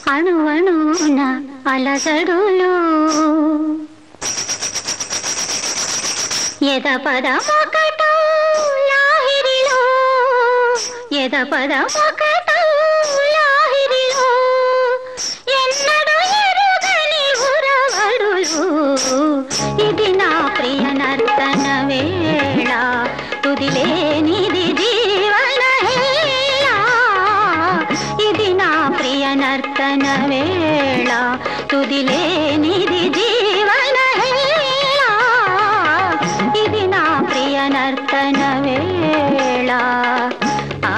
అణువణున అలసడులు ఎద పదమొకటో లాహిరిలో ఎద పదమొకటో లాహిరిలో ఎన్నడూ ఎరుగని ఉరవడులు ఇది నా ప్రియ నర్తన వేళ తుదిలేనిది జీవన హేళ ఇది నా ప్రియ నర్తన వేళ తుదిలేనిది జీవన హేళ ఇది నా ప్రియ నర్తన వేళ ఆ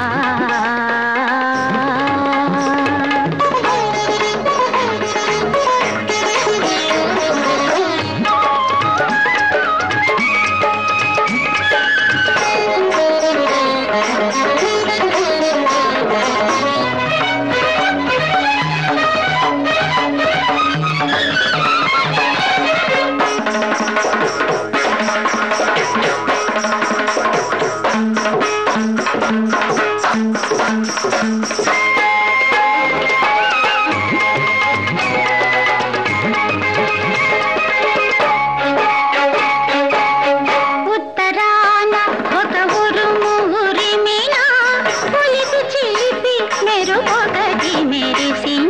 ఉత్తరాన ఒక ఉరుము ఉరిమిన పులిపి చిలిపి మెరుపొకటి మెరిసిన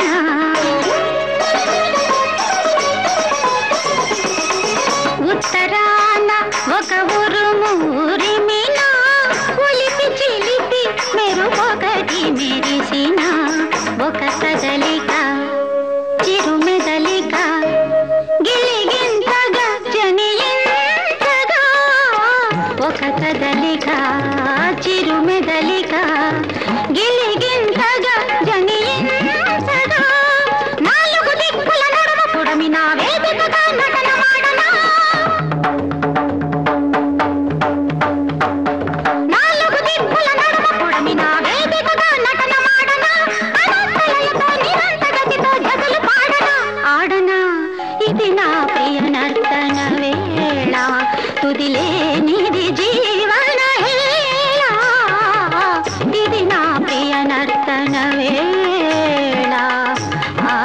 ఉత్తరాన ఒక ఉరుము ఉరిమిన పులిపి చిలిపి మెరుపొకటి మెరిసిన ఒక కదలిక చిరుమెదలిక గిలిగింతగా జనియించగా ఒక కదలిక చిరుమెదలిక గిలిగింతగా జనియించగా నాలుగు దిక్కుల నడుమ పుడమి నా వేదికగా నటన మాడనా నాలుగు దిక్కుల నడుమ పుడమి నా వేదికగా నటన మాడనా అనంతలయతో నిరంతగతితో జతలు పాడనా ఆడనా ఇది నా ప్రియ నర్తన వేళ తుదిలేనిది జీవన హేళ ఇది నా ప్రియ నర్తన వేళ ఆ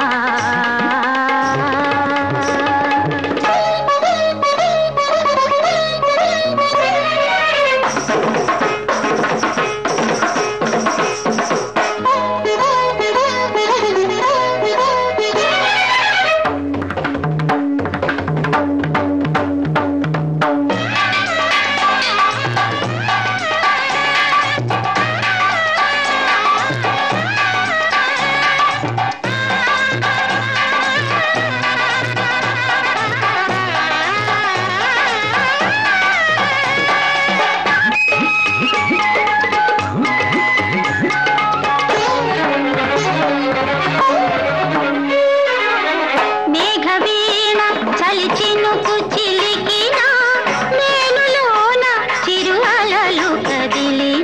మేఘవీణ చలిచినుకు చిలికిన మేలులోన చిరు అలలు కదిలిన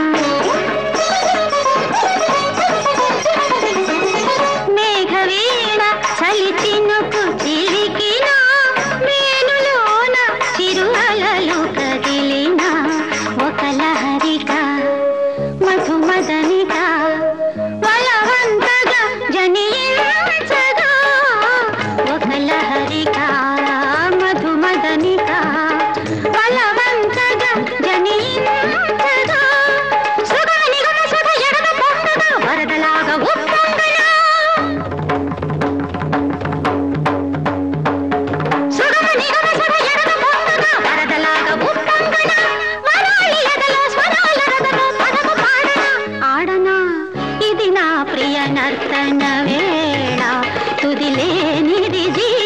మేఘవీణ చలిచినుకు చిలికిన మేలులోన చిరు అలలు కదిలిన ఒక లహరిక మధుమదనిక బలవంతగా జనించగా ఒక లహరిక మధుమదనిక బలవంతగా జనించగా సుగమ నిగమ సుధ ఎడమ పొంగగా వరదలాగా ఉప్పొంగనా సుగమ నిగమ సుధ ఎడమ పొంగగా వరదలాగా ఉప్పొంగనా వరాలి ఎదలో స్వరాల రథలో పదము పాడనా ఆడనా ఇది నా ప్రియ నర్తన వేళ తుదిలేనిది జీ